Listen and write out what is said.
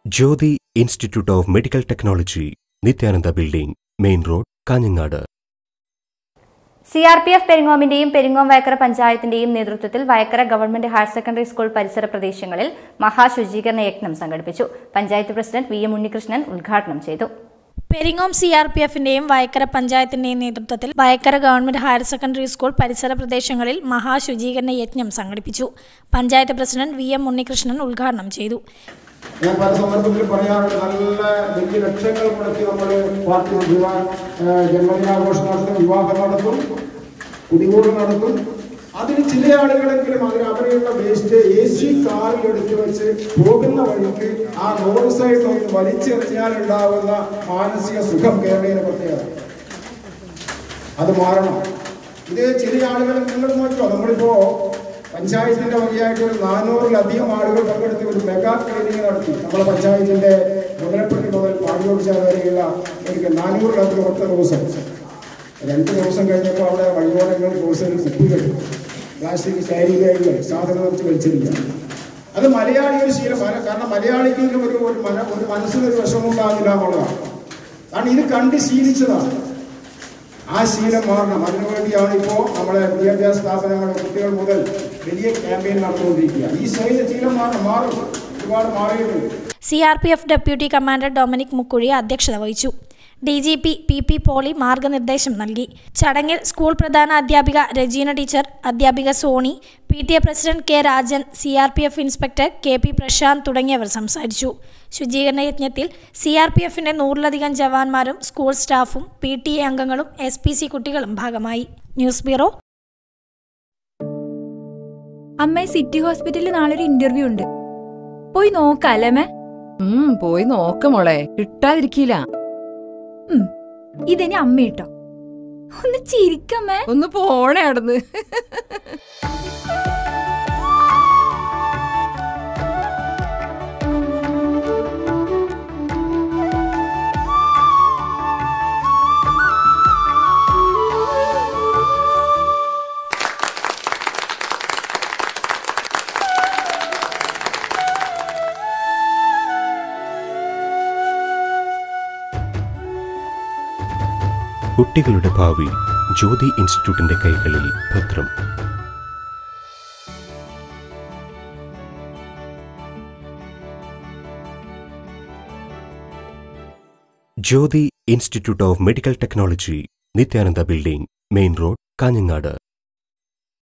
Jyothi Institute of Medical Technology Nithyananda Building Main Road Kanhangad C R P F പെരിങ്ങോമിന്റെയും പെരിങ്ങോം വയക്കര പഞ്ചായത്തിന്റെയും നേതൃത്വത്തിൽ Vayakkara Government Higher Secondary School പരിസര പ്രദേശങ്ങളിൽ മഹാശുചീകരണ യജ്ഞം സംഘടിപ്പിച്ചു panchayat president V M Unnikrishnan ഉദ്ഘാടനം ചെയ്തു പെരിങ്ങോം സി ആർ പി എഫിന്റെയും വയക്കര പഞ്ചായത്തിന്റെയും നേതൃത്വത്തിൽ Vayakkara Government Higher Secondary School പരിസര പ്രദേശങ്ങളിൽ മഹാശുചീകരണ യജ്ഞം സംഘടിപ്പിച്ചു panchayat president V M Unnikrishnan ഉദ്ഘാടനം ചെയ്തു ഞാൻ പല സന്ദർഭത്തിൽ പറയാറുണ്ട് നല്ല വലിയ ലക്ഷങ്ങൾ മുടക്കി നമ്മൾ പാർട്ടി വിവാഹ ജന്മദിനാഘോഷം നടത്തും വിവാഹം നടത്തും കുടികൂടൽ നടത്തും അതിന് ചില ആളുകളെങ്കിലും അതിന് അവരെയുള്ള വേസ്റ്റ് എ സി കാറിൽ എടുത്തു വെച്ച് പോകുന്ന വഴിക്ക് ആ റോഡ് സൈഡിൽ ഒന്ന് വലിച്ചെറിഞ്ഞാൽ ഉണ്ടാകുന്ന മാനസിക സുഖം കേരളീയ പ്രത്യേകത അത് മാറണം ഇത് ചില ആളുകൾ നിങ്ങൾ നോക്കിയോ നമ്മളിപ്പോ പഞ്ചായത്തിന്റെ വഴിയായിട്ട് ഒരു നാനൂറിലധികം ആളുകൾ പങ്കെടുത്ത് ഒരു മെഗാ ക്ലീനിങ് നടത്തി നമ്മുടെ പഞ്ചായത്തിന്റെ മുതലപ്പള്ളി മുതൽ പാടിയോടിച്ചാൽ വരെയുള്ള എനിക്ക് നാനൂറിലധികം ഒറ്റ ദിവസം രണ്ട് ദിവസം കഴിഞ്ഞപ്പോൾ അവിടെ വഴിയോരങ്ങൾ ദിവസം കുപ്പികൾ പ്ലാസ്റ്റിക് ക്യാരി ബാഗുകൾ സാധനം വെച്ച് വലിച്ചെറിക്കുക അത് മലയാളി ഒരു ശീലമാണ് കാരണം മലയാളിക്ക് ഇതിന് ഒരു ഒരു മന ഒരു മനസ്സിനൊരു വിഷമമുണ്ടാകില്ല എന്നുള്ളതാണ് കാരണം ഇത് കണ്ട് ശീലിച്ചതാണ് ആ ശീലം മാറണം അതിനുവേണ്ടിയാണ് ഇപ്പോൾ നമ്മളെ വിദ്യാഭ്യാസ സ്ഥാപനങ്ങൾ കുട്ടികൾ മുതൽ വലിയ ക്യാമ്പയിൻ നടന്നുകൊണ്ടിരിക്കുക ഈ ശൈല ശീലം മാറണം മാറും ഒരുപാട് മാറിയിട്ടുണ്ട് C R P F deputy commander Dominic Mukkuzhi അധ്യക്ഷത വഹിച്ചു D G P P P Poly മാർഗനിർദ്ദേശം നൽകി ചടങ്ങിൽ സ്കൂൾ പ്രധാന അധ്യാപിക രജീന ടീച്ചർ അധ്യാപിക Soni P T A president K Rajan C R P F inspector K P Prashanth തുടങ്ങിയവർ സംസാരിച്ചു ശുചീകരണ യജ്ഞത്തിൽ സി ആർ പി എഫിന്റെ നൂറിലധികം ജവാന്മാരും സ്കൂൾ സ്റ്റാഫും പി ടി എ അംഗങ്ങളും എസ് പി സി കുട്ടികളും ഭാഗമായി ന്യൂസ് ബ്യൂറോ അമ്മേ സിറ്റി ഹോസ്പിറ്റലിൽ നാളെ ഒരു ഇന്റർവ്യൂ ഉണ്ട് പോയി നോക്കാല്ലേ മേ ഉം പോയി നോക്ക മോളെ കിട്ടാതിരിക്കില്ല ഇതെനി അമ്മ കേട്ടോ ഒന്ന് ചിരിക്കമ്മേ ഒന്ന് പോണേ അവിടുന്ന് കുട്ടികളുടെ ഭാവി ജ്യോതി ഇൻസ്റ്റിറ്റ്യൂട്ടിന്റെ കൈകളിൽ ഭദ്രം Jyothi Institute of Medical Technology Nithyananda Building Main Road Kanhangad